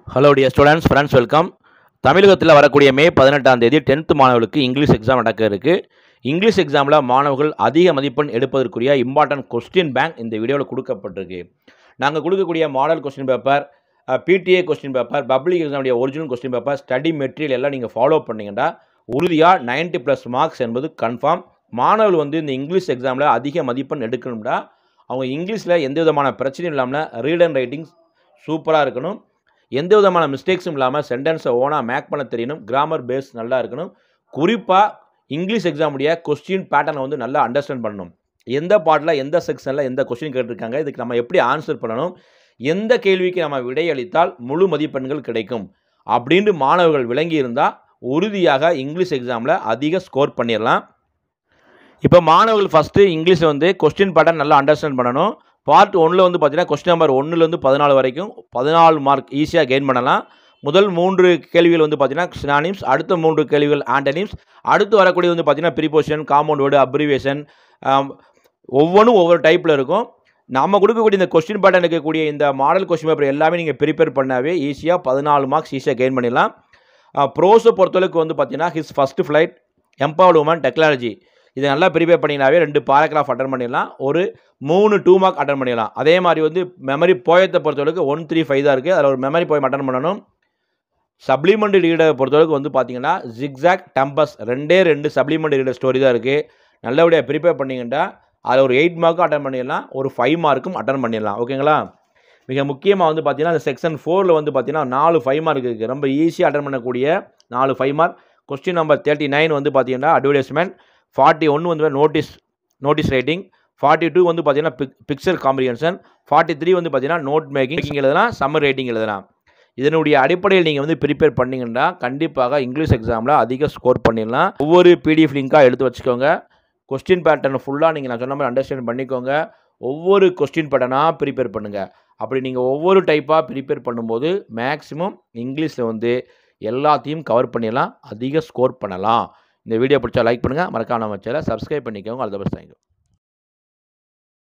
hello dear students friends welcome தமிழகத்தில் வரக்கூடிய மே பதினெட்டாம் தேதி டென்த்து மாணவர்களுக்கு இங்கிலீஷ் எக்ஸாம் நடக்க இருக்குது இங்கிலீஷ் எக்ஸாமில் மாணவர்கள் அதிக மதிப்பெண் எடுப்பதற்குரிய இம்பார்ட்டன்ட் கொஸ்டின் பேங்க் இந்த வீடியோவில் கொடுக்கப்பட்டிருக்கு நாங்கள் கொடுக்கக்கூடிய model question paper PTA question paper public எக்ஸாமுடைய original question paper study material எல்லாம் நீங்கள் ஃபாலோ பண்ணீங்கன்னா உறுதியாக 90 ப்ளஸ் மார்க்ஸ் என்பது கன்ஃபார்ம் மாணவர்கள் வந்து இந்த இங்கிலீஷ் எக்ஸாமில் அதிக மதிப்பெண் எடுக்கணும்னா அவங்க இங்கிலீஷில் எந்த விதமான பிரச்சனையும் இல்லாமல் ரீட் அண்ட் ரைட்டிங் சூப்பராக இருக்கணும் எந்த விதமான மிஸ்டேக்ஸும் இல்லாமல் சென்டென்ஸை ஓனாக மேக் பண்ண தெரியணும் கிராமர் பேஸ் நல்லா இருக்கணும் குறிப்பாக இங்கிலீஷ் எக்ஸாமுடைய கொஸ்டின் பேட்டர்னை வந்து நல்லா அண்டர்ஸ்டாண்ட் பண்ணணும் எந்த பாட்டில் எந்த செக்ஷனில் எந்த கொஸ்டின் கேட்டிருக்காங்க இதுக்கு நம்ம எப்படி ஆன்சர் பண்ணணும் எந்த கேள்விக்கு நம்ம விடையளித்தால் முழு மதிப்பெண்கள் கிடைக்கும் அப்படின்ட்டு மாணவர்கள் விளங்கி இருந்தால் உறுதியாக இங்கிலீஷ் எக்ஸாமில் அதிக ஸ்கோர் பண்ணிடலாம் இப்போ மாணவர்கள் ஃபஸ்ட்டு இங்கிலீஷை வந்து கொஸ்டின் பேட்டர்ன் நல்லா அண்டர்ஸ்டாண்ட் பண்ணணும் பார்ட் ஒன்றில் வந்து பார்த்தீங்கன்னா கொஸ்டின் நம்பர் ஒன்றுலேருந்து பதினாலு வரைக்கும் பதினாலு மார்க் ஈஸியாக கெயின் பண்ணலாம் முதல் மூன்று கேள்விகள் வந்து பார்த்தீங்கன்னா சினானிம்ஸ் அடுத்த மூன்று கேள்விகள் ஆண்டனிம்ஸ் அடுத்து வரக்கூடிய வந்து பார்த்தீங்கன்னா ப்ரிபோஷன் காம்பவுண்ட் வேர்டு அப்ரிவேஷன் ஒவ்வொன்றும் ஒவ்வொரு டைப்பில் இருக்கும் நம்ம கொடுக்கக்கூடிய இந்த கொஸ்டின் பேட்டர்ன் இருக்கக்கூடிய இந்த மாடல் கொஸ்டின் பேப்பர் எல்லாமே நீங்கள் ப்ரிப்பேர் பண்ணாவே ஈஸியாக பதினாலு மார்க்ஸ் ஈஸியாக கெயின் பண்ணிடலாம் ப்ரோஸை பொறுத்தளவுக்கு வந்து பார்த்தீங்கன்னா his first flight empowered women technology இதை நல்லா ப்ரிப்பேர் பண்ணிங்கனாவே ரெண்டு பேராகிராஃப் அட்டன் பண்ணிடலாம் ஒரு மூணு டூ மார்க் அட்டன் பண்ணிடலாம் அதே மாதிரி வந்து மெமரி போயத்தை பொறுத்தளவுக்கு ஒன் த்ரீ ஃபைவ் தான் இருக்குது அதில் ஒரு மெமரி போயம் அட்டன் பண்ணணும் சப்ளிமெண்ட் ரீடரை பொறுத்தளவுக்கு வந்து பார்த்தீங்கன்னா ஜிக்ஸாக் டம்பஸ் ரெண்டே ரெண்டு சப்ளிமெண்ட் ரீடர் ஸ்டோரி தான் இருக்குது நல்லபடியாக ப்ரிப்பேர் பண்ணிங்கன்னா அதில் ஒரு எயிட் மார்க்கும் அட்டன் பண்ணிடலாம் ஒரு ஃபைவ் மார்க்கும் அட்டன் பண்ணிடலாம் ஓகேங்களா மிக முக்கியமாக வந்து பார்த்தீங்கன்னா அந்த செக்ஷன் ஃபோரில் வந்து பார்த்தீங்கன்னா நாலு ஃபைவ் மார்க் இருக்குது ரொம்ப ஈஸியாக அட்டன் பண்ணக்கூடிய நாலு five mark question number thirty nine வந்து பார்த்தீங்கன்னா அட்வர்டைஸ்மெண்ட் ஃபார்ட்டி ஒன்று வந்து notice notice writing forty two வந்து பார்த்தீங்கன்னா pic picture comprehension forty three வந்து பார்த்தீங்கன்னா நோட் மேக்கிங் எழுதலாம் சம்மர் ரைட்டிங் எழுதலாம் இதனுடைய அடிப்படையில் நீங்கள் வந்து ப்ரிப்பேர் பண்ணிங்கன்னா கண்டிப்பாக இங்கிலீஷ் எக்ஸாமில் அதிக ஸ்கோர் பண்ணிடலாம் ஒவ்வொரு பிடிஎஃப் லிங்காக எடுத்து வச்சுக்கோங்க கொஸ்டின் பேட்டர்ன் ஃபுல்லாக நீங்கள் நான் சொன்ன மாதிரி அண்டர்ஸ்டாண்ட் பண்ணிக்கோங்க ஒவ்வொரு கொஸ்டின் பேட்டர்னாக ப்ரிப்பேர் பண்ணுங்கள் அப்படி நீங்கள் ஒவ்வொரு டைப்பாக ப்ரிப்பேர் பண்ணும்போது மேக்ஸிமம் இங்கிலீஷில் வந்து எல்லாத்தையும் கவர் பண்ணிடலாம் அதிக ஸ்கோர் பண்ணலாம் இந்த வீடியோ பிடிச்சா லைக் பண்ணுங்கள் மறக்காம நம்ம சேனலை சப்ஸ்கிரைப் பண்ணிக்கோங்க அது பெஸ்ட் தேங்க்யூ